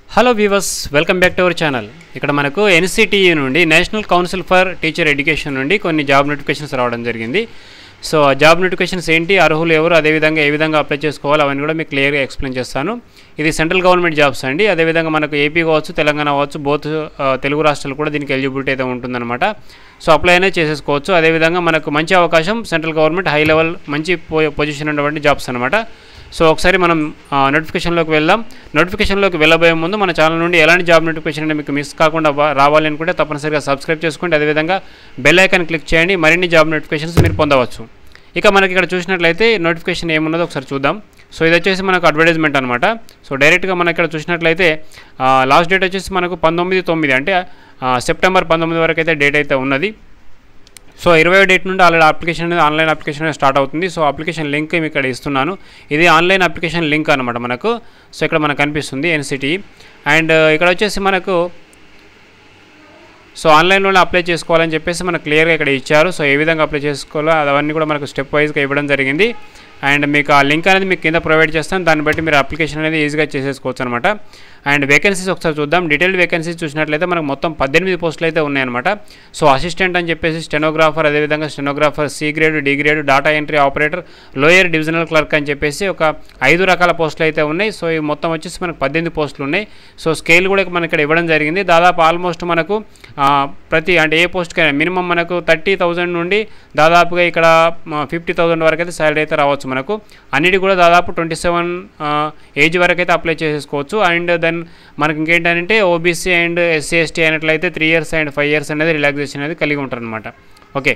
hello viewers welcome back to our channel ఇక్కడ మనకు NCTE నుండి national council for teacher education నుండి కొన్ని జాబ్ నోటిఫికేషన్స్ రావడం జరిగింది సో ఆ జాబ్ నోటిఫికేషన్స్ ఏంటి అర్హులు ఎవరు అదేవిధంగా ఏ విధంగా అప్లై చేసుకోవాలి అవన్నీ కూడా మీకు క్లియర్గా ఎక్స్ప్లెయిన్ చేస్తాను ఇది సెంట్రల్ గవర్నమెంట్ జాబ్స్ అండి అదేవిధంగా మనకు ఏపీ కావచ్చు తెలంగాణ కావచ్చు బోత్ తెలుగు రాష్ట్రాలు కూడా దీనికి ఎలిజిబిలిటీ అయితే ఉంటుందన్నమాట సో అప్లై అనేది చేసేసుకోవచ్చు అదేవిధంగా మనకు మంచి అవకాశం సెంట్రల్ గవర్నమెంట్ హై లెవెల్ మంచి పొ- పొజిషన్ ఉన్నటువంటి జాబ్స్ అనమాట సో ఒకసారి మనం ఆ, నోటిఫికేషన్లోకి వెళ్దాం నోటిఫికేషన్లోకి వెళ్ళబోయే ముందు మన ఛానల్ నుండి ఎలాంటి జాబ్ నోటిఫికేషన్ అనేది మీకు మిస్ కాకుండా వా- రావాలి అనుకుంటే తప్పనిసరిగా సబ్స్క్రైబ్ చేసుకోండి అదేవిధంగా బెల్ ఐకాన్ క్లిక్ చేయండి మరిన్ని జాబ్ నోటిఫికేషన్స్ మీరు పొందవచ్చు ఇక మనకి ఇక్కడ చూసినట్లయితే నోటిఫికేషన్ ఏమున్నదో ఒకసారి చూద్దాం సో ఇది వచ్చేసి మనకు అడ్వర్టైజ్మెంట్ అనమాట సో డైరెక్ట్గా మనకి ఇక్కడ చూసినట్లయితే లాస్ట్ డేట్ వచ్చేసి మనకు పంతొమ్మిది తొమ్మిది అంటే ఆ, సెప్టెంబర్ పంతొమ్మిది వరకు అయితే డేట్ అయితే ఉన్నది సో ఇరవై డేట్ నుండి ఆల్రెడీ అప్లికేషన్ అనేది ఆన్లైన్ అప్లికేషన్ అనేది స్టార్ట్ అవుతుంది సో అప్లికేషన్ లింక్ మీకు ఇక్కడ ఇస్తున్నాను ఇది ఆన్లైన్ అప్లికేషన్ లింక్ అనమాట మనకు సో ఇక్కడ మనకు కనిపిస్తుంది ఎన్సిటీ అండ్ ఇక్కడ వచ్చేసి మనకు సో ఆన్లైన్లోనే అప్లై చేసుకోవాలని చెప్పేసి మనకు క్లియర్గా ఇక్కడ ఇచ్చారు సో ఏ విధంగా అప్లై చేసుకోవాలో అవన్నీ కూడా మనకు స్టెప్ వైజ్గా ఇవ్వడం జరిగింది అండ్ మీకు ఆ లింక్ అనేది మీకు కింద ప్రొవైడ్ చేస్తాను దాన్ని బట్టి మీరు అప్లికేషన్ అనేది ఈజీగా చేసేసుకోవచ్చు అనమాట అండ్ వేకెన్సీస్ ఒకసారి చూద్దాం డీటెయిల్డ్ వేకెన్సీస్ చూసినట్లయితే మనకు మొత్తం పద్దెనిమిది పోస్టులు అయితే ఉన్నాయన్నమాట సో అసిస్టెంట్ అని చెప్పేసి స్టెనోగ్రాఫర్ అదేవిధంగా stenographer C grade D grade data entry operator lower divisional clerk అని చెప్పేసి ఒక ఐదు రకాల పోస్టులు అయితే ఉన్నాయి సో ఇవి మొత్తం వచ్చేసి మనకు పద్దెనిమిది పోస్టులు ఉన్నాయి సో స్కేల్ కూడా మనకి ఇక్కడ ఇవ్వడం జరిగింది దాదాపు ఆల్మోస్ట్ మనకు ఆ, ప్రతి అంటే ఏ పోస్ట్కైనా మినిమం మనకు థర్టీ థౌజండ్ నుండి దాదాపుగా ఇక్కడ ఫిఫ్టీ థౌజండ్ వరకు అయితే శాలరీ అయితే రావచ్చు మనకు అన్నిటి కూడా దాదాపు ట్వంటీ సెవెన్ ఏజ్ వరకు అయితే అప్లై చేసుకోవచ్చు అండ్ దెన్ మనకి ఇంకేంటంటే ఓబీసీ అండ్ ఎస్సీ ఎస్టీ అయినట్లయితే three years and five years అనేది రిలాక్సేషన్ అనేది కలిగి ఉంటారు అనమాట ఓకే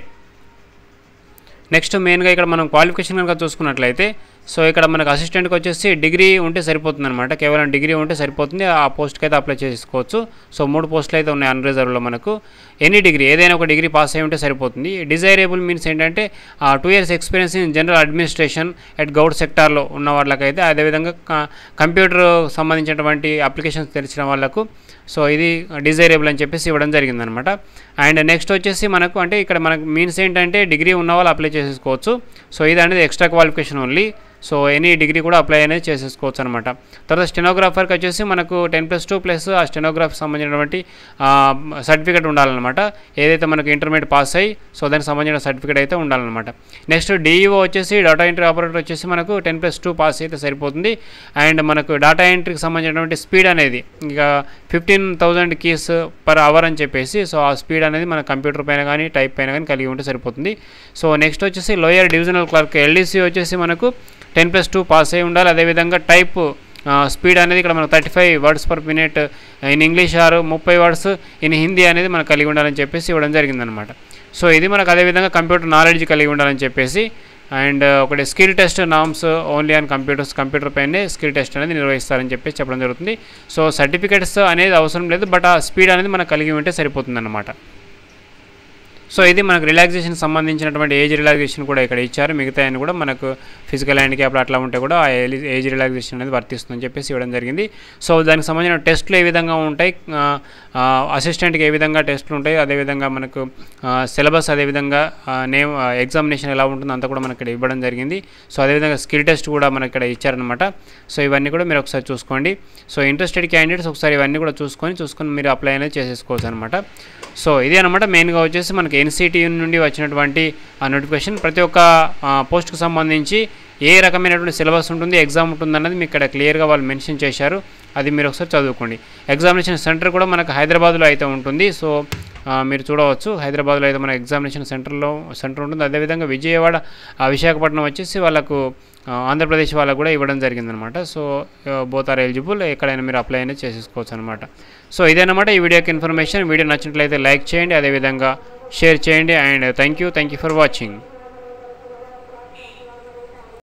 నెక్స్ట్ మెయిన్గా ఇక్కడ మనం క్వాలిఫికేషన్ కనుక చూసుకున్నట్లయితే సో ఇక్కడ మనకు అసిస్టెంట్కి వచ్చేసి డిగ్రీ ఉంటే సరిపోతుంది అనమాట కేవలం డిగ్రీ ఉంటే సరిపోతుంది ఆ పోస్ట్కి అయితే అప్లై చేసుకోవచ్చు సో మూడు పోస్టులు అయితే ఉన్నాయి అన్రిజర్వ్లో మనకు ఎనీ డిగ్రీ ఏదైనా ఒక డిగ్రీ పాస్ అయి ఉంటే సరిపోతుంది డిజైరబుల్ మీన్స్ ఏంటంటే two years experience in general administration at govt సెక్టార్లో ఉన్న వాళ్ళకైతే అదేవిధంగా కంప్యూటర్ సంబంధించినటువంటి అప్లికేషన్స్ తెలిసిన వాళ్ళకు సో ఇది డిజైరబుల్ అని చెప్పేసి ఇవ్వడం జరిగిందనమాట అండ్ నెక్స్ట్ వచ్చేసి మనకు అంటే ఇక్కడ మనకు మీన్స్ ఏంటంటే డిగ్రీ ఉన్న వాళ్ళు అప్లై చేసేసుకోవచ్చు సో ఇది అనేది extra qualification only so any degree కూడా అప్లై అనేది చేసేసుకోవచ్చు అనమాట తర్వాత స్టెనోగ్రాఫర్కి వచ్చేసి మనకు టెన్ ప్లస్ టూ ప్లస్ ఆ స్టెనోగ్రాఫర్కి సంబంధించినటువంటి సర్టిఫికేట్ ఉండాలన్నమాట ఏదైతే మనకు ఇంటర్మీడియట్ పాస్ అయ్యి సో దానికి సంబంధించిన సర్టిఫికేట్ అయితే ఉండాలన్నమాట నెక్స్ట్ డిఈఓ వచ్చేసి డేటా ఎంట్రీ ఆపరేటర్ వచ్చేసి మనకు టెన్ ప్లస్ టూ పాస్ అయితే సరిపోతుంది అండ్ మనకు డేటా ఎంట్రీకి సంబంధించినటువంటి స్పీడ్ అనేది ఇక fifteen thousand keys per hour అని చెప్పేసి సో ఆ స్పీడ్ అనేది మన కంప్యూటర్ పైన కానీ టైప్ పైన కానీ కలిగి ఉంటే సరిపోతుంది సో నెక్స్ట్ వచ్చేసి లోయర్ డివిజనల్ క్లర్క్ ఎల్డీసీ వచ్చేసి మనకు టెన్ ప్లస్ టూ పాస్ అయి ఉండాలి అదేవిధంగా టైప్ స్పీడ్ అనేది ఇక్కడ మనకు thirty five words per minute in English ఆరు ముప్పై వర్డ్స్ ఇన్ హిందీ అనేది మనకు కలిగి ఉండాలని చెప్పేసి ఇవ్వడం జరిగిందనమాట సో ఇది మనకు అదేవిధంగా కంప్యూటర్ నాలెడ్జ్ కలిగి ఉండాలని చెప్పేసి అండ్ ఒకటి skill test norms only on computers computer పైనే స్కిల్ టెస్ట్ అనేది నిర్వహిస్తారని చెప్పేసి చెప్పడం జరుగుతుంది సో సర్టిఫికేట్స్ అనేది అవసరం లేదు బట్ ఆ స్పీడ్ అనేది మనకు కలిగి ఉంటే సరిపోతుంది అనమాట సో ఇది మనకు రిలాక్సేషన్ సంబంధించినటువంటి ఏజ్ రిలాక్సేషన్ కూడా ఇక్కడ ఇచ్చారు మిగతా అన్ని కూడా మనకు ఫిజికల్ హ్యాండిక్యాప్ అట్లా ఉంటే కూడా ఆ ఏజ్ రిలాక్సేషన్ అనేది వర్తిస్తుందని చెప్పేసి ఇవ్వడం జరిగింది సో దానికి సంబంధించిన టెస్ట్లు ఏ విధంగా ఉంటాయి అసిస్టెంట్కి ఏ విధంగా టెస్ట్లు ఉంటాయి అదేవిధంగా మనకు సిలబస్ అదేవిధంగా నేమ్ ఎగ్జామినేషన్ ఎలా ఉంటుందో అంతా కూడా మనకి ఇక్కడ ఇవ్వడం జరిగింది సో అదేవిధంగా స్కిల్ టెస్ట్ కూడా మనకి ఇక్కడ ఇచ్చారనమాట సో ఇవన్నీ కూడా మీరు ఒకసారి చూసుకోండి సో ఇంట్రెస్టెడ్ క్యాండిడేట్స్ ఒకసారి ఇవన్నీ కూడా చూసుకొని చూసుకొని మీరు అప్లై అనేది చేసేసుకోవచ్చు అనమాట సో ఇది అనమాట మెయిన్గా వచ్చేసి మనకి ఎన్సిటి నుండి వచ్చినటువంటి ఆ నోటిఫికేషన్ ప్రతి ఒక్క పోస్ట్కి సంబంధించి ఏ రకమైనటువంటి సిలబస్ ఉంటుంది ఎగ్జామ్ ఉంటుంది అన్నది మీకు ఇక్కడ క్లియర్గా వాళ్ళు మెన్షన్ చేశారు అది మీరు ఒకసారి చదువుకోండి ఎగ్జామినేషన్ సెంటర్ కూడా మనకు హైదరాబాద్లో అయితే ఉంటుంది సో ఆ, మీరు చూడవచ్చు హైదరాబాద్లో అయితే మన ఎగ్జామినేషన్ సెంటర్లో సెంటర్ ఉంటుంది అదేవిధంగా విజయవాడ ఆ, విశాఖపట్నం వచ్చేసి వాళ్ళకు ఆ, ఆంధ్రప్రదేశ్ వాళ్ళకు కూడా ఇవ్వడం జరిగిందనమాట సో బోత్ ఆర్ ఎలిజిబుల్ ఎక్కడైనా మీరు అప్లై అనేది చేసేసుకోవచ్చు అనమాట సో ఇదేనమాట ఈ వీడియోకి ఇన్ఫర్మేషన్ వీడియో నచ్చినట్లయితే లైక్ చేయండి అదేవిధంగా షేర్ చేయండి and thank you thank you for watching